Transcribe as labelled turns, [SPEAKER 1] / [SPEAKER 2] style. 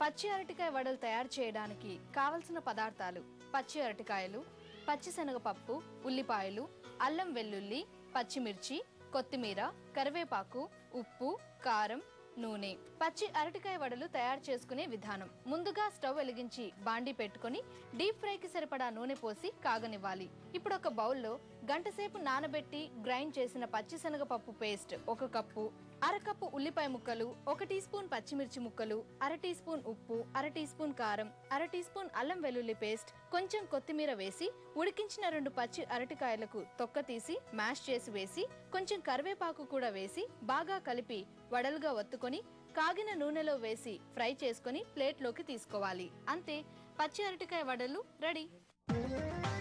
[SPEAKER 1] పచ్చి అరటికాయ వడలు తయారు చేయడానికి కావలసిన పదార్థాలు పచ్చి అరటికాయలు పచ్చి శనగపప్పు ఉల్లిపాయలు అల్లం వెల్లుల్లి పచ్చిమిర్చి కొత్తిమీర కరివేపాకు ఉప్పు కారం నూనె పచ్చి అరటికాయ వడలు తయారు చేసుకునే విధానం ముందుగా స్టవ్ వెలిగించి బాండి పెట్టుకొని డీప్ ఫ్రైకి సరిపడా నూనె పోసి కాగనివ్వాలి ఇప్పుడు ఒక బౌల్లో గంటసేపు నానబెట్టి గ్రైండ్ చేసిన పచ్చి శనగపప్పు పేస్ట్ ఒక కప్పు అర కప్పు ఉల్లిపాయ ముక్కలు ఒక టీ స్పూన్ పచ్చిమిర్చి ముక్కలు అర టీ స్పూన్ ఉప్పు అర టీ స్పూన్ కారం అర టీ స్పూన్ అల్లం వెల్లుల్లి పేస్ట్ కొంచెం కొత్తిమీర వేసి ఉడికించిన రెండు పచ్చి అరటికాయలకు తొక్క తీసి మ్యాష్ చేసి వేసి కొంచెం కరివేపాకు కూడా వేసి బాగా కలిపి వడలుగా ఒత్తుకొని కాగిన నూనెలో వేసి ఫ్రై చేసుకొని ప్లేట్లోకి తీసుకోవాలి అంతే పచ్చి అరటికాయ వడలు రెడీ